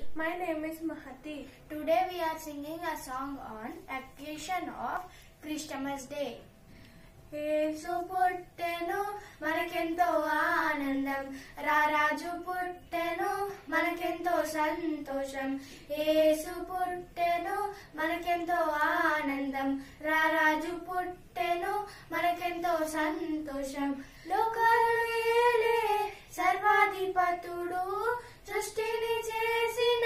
My name is Mahati. Today we are singing a song on occasion of Christmas Day. యేసు పుట్టెను మనకెంతో ఆనందం రారాజు పుట్టెను మనకెంతో సంతోషం యేసు పుట్టెను మనకెంతో ఆనందం రారాజు పుట్టెను మనకెంతో సంతోషం లోకాలను ఏలే సర్వాధిపతుడు సృష్టిని చేసిన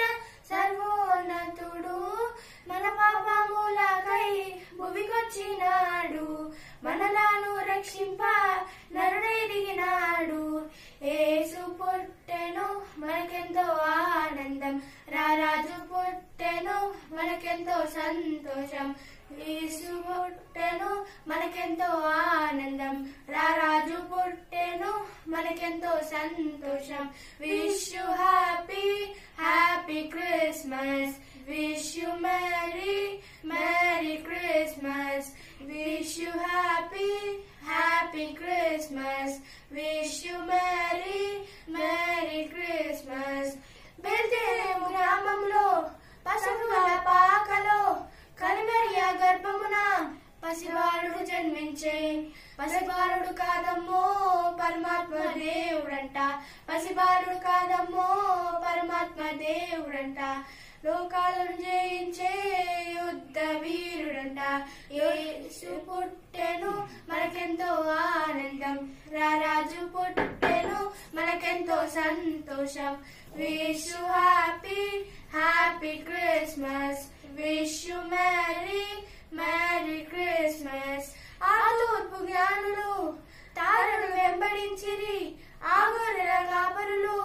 సర్వోన్నతుడు మన పాపములకై భువికొచ్చినాడు మనలాను రక్షింప నరుడై దిగినాడు యేసు పుట్టెను మనకెంతో ఆనందం రారాజు పుట్టెను మనకెంతో సంతోషం యేసు పుట్టెను మనకెంతో ఆనందం రారాజు పుట్టెను మనకెంతో సంతోషం wish you happy happy Christmas wish you merry merry Christmas wish you happy happy Christmas wish you merry merry Christmas బెల్జేము గ్రామంలో పశువుల పాకలో కనిమరియ గర్భమున పసిబాలుడు జన్మించే పసిబాలుడు కాదమ్మో పరమాత్మ దేవుడంట పసిబాలుడు కాదమ్మో పరమాత్మ దేవుడంట లోకాలను జయించే యుద్ధ వీరుడంట యేసు పుట్టెను మనకెంతో ఆనందం రారాజు పుట్టెను మనకెంతో సంతోషం wish you happy happy Christmas wish you merry merry Christmas ఆ తూర్పు జ్ఞానులు తారను వెంబడించిరి ఆ గొర్రెల కాపరులు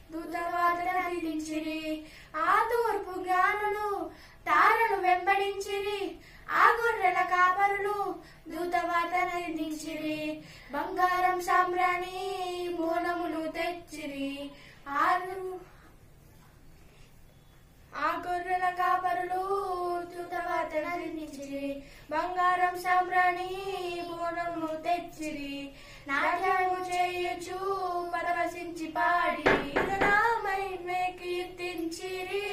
దూతవాదరించిరి ఆ తూర్పు జ్ఞానులు తారను వెంబడించిరి ఆ గొర్రెల కాపరులు దూతవాదరించిరి బంగారం సాంబ్రాణి బోనములు తెచ్చిరి ఆరు ఆ గొర్రెల కాపరులు తుతవాతనిచ్చిరి బంగారం సాంబ్రాణి బోనము తెచ్చిరి నాట్యము చేయొచ్చు పరవశించి పాడి నామై కీర్తించిరి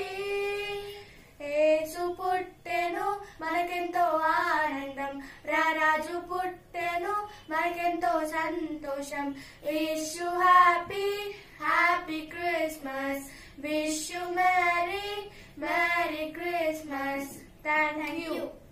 యేసు పుట్టెను మనకెంతో ఆనందం రారాజు పుట్టెను మనకెంతో సంతోషం యేసు happy happy Christmas wish you merry merry Christmas thank you